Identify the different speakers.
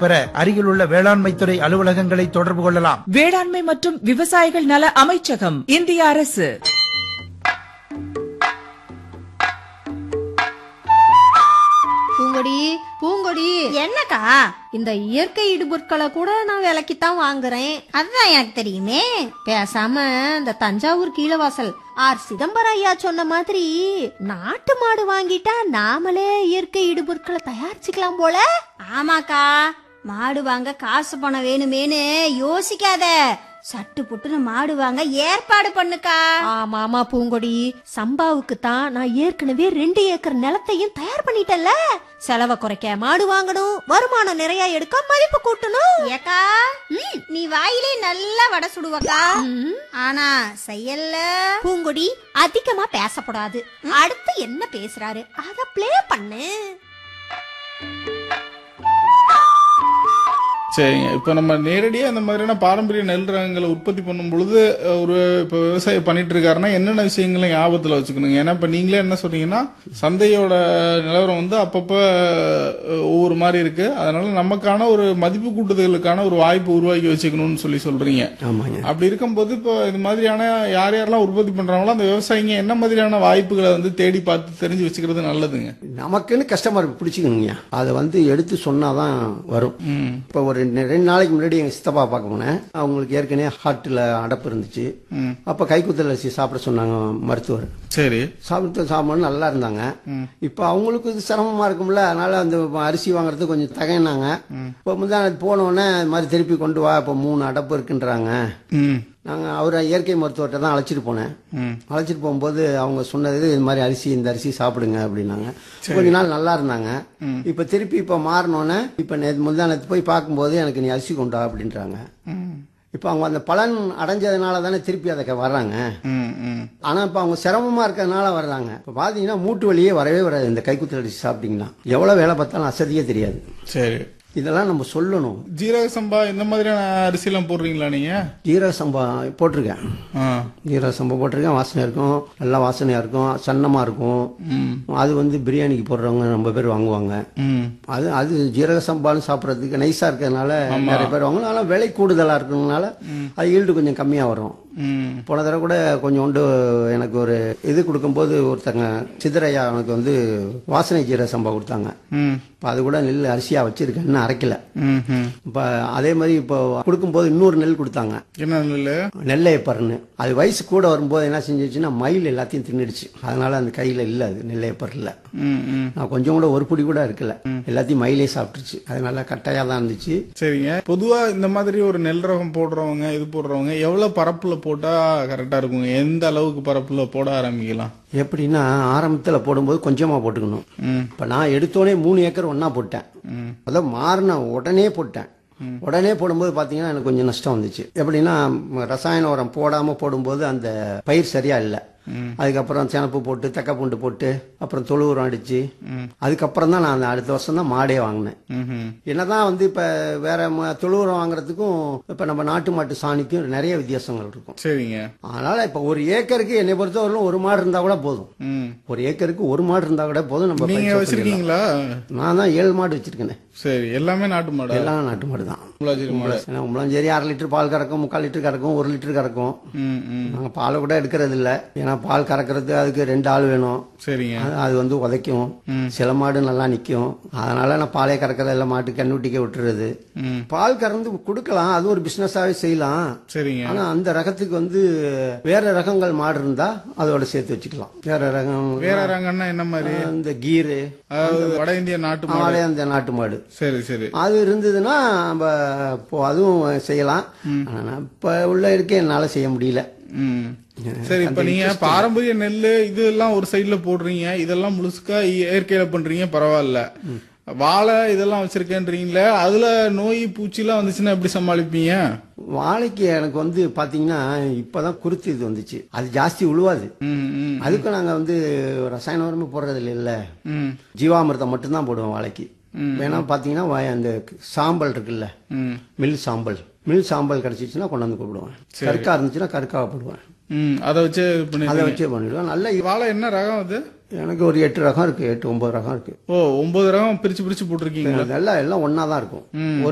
Speaker 1: பெற அருகிலுள்ள வேளாண்மை துறை அலுவலகங்களை தொடர்பு கொள்ளலாம்
Speaker 2: வேளாண்மை மற்றும் விவசாயிகள் நல அமைச்சகம் இந்திய அரசு
Speaker 3: பூங்கொடி பூங்கொடி
Speaker 4: என்னக்கா
Speaker 3: இந்த இயற்கை இடுபொருட்களை கூட நான் விலைக்குத்தான் வாங்குறேன்
Speaker 4: அதுதான் எனக்கு தெரியுமே
Speaker 3: பேசாம இந்த தஞ்சாவூர் கீழவாசல் ஆர் சிதம்பரம் ஐயா சொன்ன மாதிரி நாட்டு மாடு வாங்கிட்டா நாமளே இயற்கை இடுபொருட்களை தயாரிச்சுக்கலாம் போல
Speaker 4: ஆமாக்கா மாடு வாங்க காசு பணம் வேணுமேனு யோசிக்காத சட்டு புட்டுன்னு மாடு வாங்க ஏற்பாடு பண்ணுக்கா
Speaker 3: ஆமா ஆமா பூங்கொடி சம்பாவுக்கு தான் நான் ஏற்கனவே ரெண்டு ஏக்கர் நிலத்தையும் தயார் பண்ணிட்டேன்ல செலவை குறைக்க மாடு வாங்கணும் வருமானம் நிறைய எடுக்க மதிப்பு கூட்டணும்
Speaker 4: ஏக்கா நீ வாயிலே நல்லா வடை சுடுவக்கா ஆனா செயல்ல
Speaker 3: பூங்கொடி அதிகமா பேசக்கூடாது அடுத்து என்ன பேசுறாரு அத ப்ளே பண்ணு
Speaker 5: சரிங்க இப்போ நம்ம நேரடியாக இந்த மாதிரியான பாரம்பரிய நெல் ரகங்களை உற்பத்தி பண்ணும் பொழுது அஹ், ஒரு இப்போ விவசாயம் பண்ணிட்டு இருக்காருன்னா என்னென்ன விஷயங்களை ஞாபகத்தில் வச்சுக்கணுங்க ஏன்னா இப்போ நீங்களே என்ன சொன்னீங்கன்னா சந்தையோட நிலவரம் வந்து அப்பப்போ அஹ், ஒவ்வொரு மாதிரி இருக்கு அதனால நமக்கான ஒரு மதிப்பு கூட்டுதலுக்கான ஒரு வாய்ப்பு உருவாக்கி வச்சுக்கணும்னு சொல்லி சொல்றீங்க
Speaker 6: ஆமாங்க
Speaker 5: அப்படி இருக்கும்போது இப்போ இது மாதிரியான யார் யாரெல்லாம் உற்பத்தி பண்றாங்களோ அந்த விவசாயிங்க என்ன மாதிரியான வாய்ப்புகளை வந்து தேடி பார்த்து தெரிஞ்சு வச்சுக்கிறது நல்லதுங்க
Speaker 6: நமக்குன்னு கஸ்டமர் பிடிச்சிக்கணுங்க அதை வந்து எடுத்து சொன்னாதான் வரும் இப்போ ஒரு நெ- ரெண்டு நாளைக்கு முன்னாடி எங்க சித்தப்பா பார்க்க போனேன் அவங்களுக்கு ஏற்கனவே ஹார்ட்ல அடப்பு இருந்துச்சு அப்ப கைக்குத்தல் அரிசி சாப்பிட சொன்னாங்க மருத்துவர்
Speaker 5: சரி
Speaker 6: சாப்பிட்டு சாப்பிடணும் நல்லா இருந்தாங்க இப்போ அவங்களுக்கு இது சிரமமா இருக்கும்ல அதனால அந்த அரிசி வாங்குறது கொஞ்சம் தகையினாங்க இப்போ முந்தானது போனோடனே இது மாதிரி திருப்பி கொண்டு வா இப்போ மூணு அடப்பு இருக்குன்றாங்க
Speaker 5: ம்
Speaker 6: நாங்கள் அவரை இயற்கை மருத்துவர்கிட்ட தான் அழைச்சிட்டு போனேன் அழைச்சிட்டு போகும்போது அவங்க சொன்னது இது மாதிரி அரிசி இந்த அரிசி சாப்பிடுங்க அப்படின்னாங்க கொஞ்ச நாள் நல்லா இருந்தாங்க இப்போ திருப்பி இப்போ மாறினோன்னே இப்போ நேற்று முந்தானத்து போய் பார்க்கும்போது எனக்கு நீ அரிசி கொண்டா அப்படின்றாங்க இப்போ அவங்க அந்த பலன் அடைஞ்சதுனால தானே திருப்பி அதை வர்றாங்க
Speaker 5: ம் ம்
Speaker 6: ஆனா இப்ப அவங்க சிரமமா இருக்கிறதுனால வர்றாங்க இப்ப பாத்தீங்கன்னா மூட்டு வலியே வரவே வராது இந்த கைக்குத்தல் அரிசி சாப்பிட்டீங்கன்னா எவ்வளவு வேலை பார்த்தாலும் அசதியே தெரியாது
Speaker 5: சரி
Speaker 6: இதெல்லாம் நம்ம சொல்லணும்
Speaker 5: ஜீரக சம்பா இந்த மாதிரியான அரிசிலாம் போடுறீங்களா நீங்க
Speaker 6: ஜீரக சம்பா போட்டிருக்கேன்
Speaker 5: ஆ
Speaker 6: ஜீரக சம்பா போட்டிருக்கேன் வாசனை இருக்கும் நல்லா வாசனையா இருக்கும் சன்னமா இருக்கும் அது வந்து பிரியாணிக்கு போடுறவங்க ரொம்ப பேர் வாங்குவாங்க
Speaker 5: ம்
Speaker 6: அது அது ஜீரக சம்பான்னு சாப்பிட்றதுக்கு நைஸா இருக்கிறதுனால நிறைய பேர் வாங்கலாம் ஆனால் விலை கூடுதலா இருக்கிறதுனால அது ஈல்டு கொஞ்சம் கம்மியா வரும்
Speaker 5: ம்
Speaker 6: போன தடவை கூட கொஞ்சோண்டு எனக்கு ஒரு இது கொடுக்கும்போது ஒருத்தங்க சித்தரையா எனக்கு வந்து வாசனை ஜீரக சம்பா கொடுத்தாங்க
Speaker 5: ம்
Speaker 6: இப்போ அது கூட நெல் அரிசியா வச்சிருக்கேன் இன்னும் அரைக்கல
Speaker 5: ம் ம்
Speaker 6: இப்போ அதே மாதிரி இப்போ கொடுக்கும்போது இன்னொரு நெல் கொடுத்தாங்க
Speaker 5: என்ன நெல்லு
Speaker 6: நெல்லையப்பர்னு அது வயசு கூட வரும்போது என்ன செஞ்சிச்சுன்னா மயில் எல்லாத்தையும் தின்னுடுச்சு அதனால அந்த கையில இல்ல அது நெல்லையப்பர் இல்ல
Speaker 5: ம் ம்
Speaker 6: நான் கொஞ்சம் கூட ஒரு புடி கூட இருக்கல எல்லாத்தையும் மயிலே சாப்பிட்டுருச்சு அதனால கட்டையா தான் இருந்துச்சு
Speaker 5: சரிங்க பொதுவா இந்த மாதிரி ஒரு நெல் ரகம் போடுறவங்க இது போடுறவங்க எவ்வளவு பரப்புல போட்டா கரெக்டா இருக்குங்க எந்த அளவுக்கு பரப்புல போட ஆரம்பிக்கலாம்
Speaker 6: எப்படின்னா ஆரம்பத்துல போடும்போது கொஞ்சமா போட்டுக்கணும்
Speaker 5: ம்
Speaker 6: இப்ப நான் எடுத்தோடனே மூணு ஏக்கர் ஒண்ணா போட்டேன் அதான் மாறின உடனே போட்டேன் உடனே போடும்போது பாத்தீங்கன்னா எனக்கு கொஞ்சம் நஷ்டம் வந்துச்சு எப்படின்னா ம், ரசாயன உரம் போடாம போடும்போது அந்த பயிர் சரியா இல்லை அதுக்கப்புறம் சேனப்பு போட்டு தக்க பூண்டு போட்டு அப்புறம் தொழு உரம் அடிச்சு அதுக்கப்புறம் தான் நான் அந்த அடுத்த வருஷம் தான் மாடே வாங்கினேன்
Speaker 5: ம்ஹும்.
Speaker 6: என்னதான் வந்து இப்ப வேற ம- தொழு உரம் வாங்குறதுக்கும் இப்ப நம்ம நாட்டு மாட்டு சாணிக்கும் நிறைய வித்தியாசங்கள் இருக்கும்
Speaker 5: சரிங்க
Speaker 6: அதனால இப்ப ஒரு ஏக்கருக்கு என்னை பொறுத்தவரையிலும் ஒரு மாடு இருந்தா கூட போதும்
Speaker 5: ம்
Speaker 6: ஒரு ஏக்கருக்கு ஒரு மாடு இருந்தா கூட போதும் நம்ம
Speaker 5: நீங்க
Speaker 6: பயிர்
Speaker 5: வச்சிருக்கீங்களா
Speaker 6: நான் தான் ஏழு மாடு வச்சிருக்கேன்
Speaker 5: சரி எல்லாமே நாட்டு மாடா
Speaker 6: எல்லாம் நாட்டு மாடு தான்
Speaker 5: முலாஜிரி மாடு
Speaker 6: ஏன்னா முள்ளஞ்சேரி அரை லிட்டர் பால் கறக்கும் முக்கால் லிட்டர் கறக்கும் ஒரு லிட்டர் கறக்கும்
Speaker 5: ம் ம்
Speaker 6: நாங்க பாலை கூட எடுக்கிறது இல்ல ஏன்னா பால் கறக்கிறது அதுக்கு ரெண்டு ஆள் வேணும்
Speaker 5: சரிங்க
Speaker 6: அது- அது வந்து உதைக்கும் சில மாடு நல்லா நிக்கும் அதனால நான் பாலே கறக்கிறது எல்லாம் மாட்டு கண்ணுட்டிக்க விட்டுறது
Speaker 5: ம்
Speaker 6: பால் கறந்து கொடுக்கலாம் அது ஒரு பிசினஸாவே செய்யலாம்
Speaker 5: சரிங்க
Speaker 6: ஆனா அந்த ரகத்துக்கு வந்து வேற ரகங்கள் மாடு இருந்தா அதோட சேர்த்து வச்சுக்கலாம் வேற ரகம்
Speaker 5: வேற ரகம்னா என்ன மாதிரி
Speaker 6: இந்த கீரு
Speaker 5: அதாவது வட இந்திய நாட்டு மாடு
Speaker 6: ஆளே அந்த நாட்டு மாடு
Speaker 5: சரி சரி
Speaker 6: அது இருந்ததுன்னா நம்ம இப்போ அதுவும் செய்யலாம் ஆனா நான் இப்ப உள்ள இருக்க என்னால செய்ய முடியல
Speaker 5: ம் சரி இப்ப நீங்க பாரம்பரிய நெல்லு இதெல்லாம் ஒரு சைடுல போடுறீங்க இதெல்லாம் முழுசுக்கா இயற்கையில பண்றீங்க பரவாயில்ல வாழை இதெல்லாம் வச்சிருக்கேன்றீங்களே அதுல நோய் பூச்சி எல்லாம் வந்துச்சுன்னா எப்படி சமாளிப்பீங்க
Speaker 6: வாழைக்கு எனக்கு வந்து பாத்தீங்கன்னா இப்பதான் குருத்து இது வந்துச்சு அது ஜாஸ்தி உழுவாது
Speaker 5: ம் ம்
Speaker 6: அதுக்கும் நாங்க வந்து ரசாயன உரமே போடுறது இல்ல
Speaker 5: ம்
Speaker 6: ஜீவாமிர்தம் மட்டும்தான் போடுவோம் வாழைக்கு வேணா பாத்தீங்கன்னா வய- அந்த சாம்பல் இருக்குல்ல
Speaker 5: ம்
Speaker 6: மில் சாம்பல் மில் சாம்பல் கிடைச்சிச்சுன்னா கொண்டு வந்து கூப்பிடுவேன் கருக்கா இருந்துச்சுன்னா கருக்காவை போடுவேன்
Speaker 5: ம் அதை வச்சு இது பண்ணி
Speaker 6: அதை வச்சே பண்ணிடுவேன் நல்ல
Speaker 5: வாழை என்ன ரகம் அது
Speaker 6: எனக்கு ஒரு எட்டு ரகம் இருக்கு எட்டு ஒன்பது ரகம் இருக்கு
Speaker 5: ஓ ஒன்பது ரகம் பிரிச்சு பிரிச்சு போட்டிருக்கீங்க
Speaker 6: நல்லா எல்லாம் ஒன்னா தான் இருக்கும்
Speaker 5: ம்.